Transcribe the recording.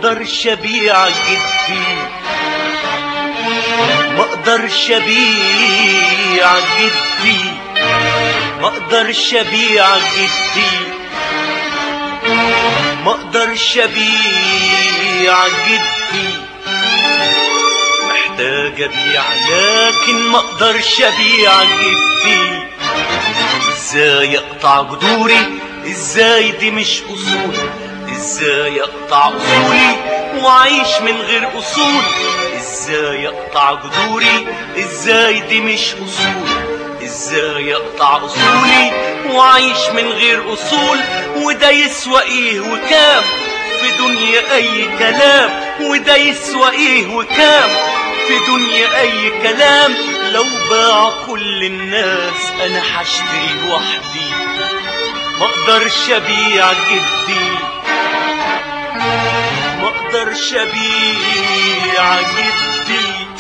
اقدرش ابيع جدي ما اقدرش ابيع جدي ما اقدرش ابيع جدي ما اقدرش ابيع جدي محتاج ابيع لكن ما اقدرش ابيع جدي ازاي اقطع جذوري ازاي دي مش اصول ازاي اقطع اصولي واعيش من غير اصول ازاي اقطع جذوري ازاي دي مش اصول ازاي اقطع اصولي واعيش من غير اصول وده يسوى ايه وكام في دنيا اي كلام وده يسوى ايه وكام في دنيا اي كلام لو باع كل الناس انا هشتري لوحدي ما اقدرش ابيع جدي ما اقدرش ابيع جدي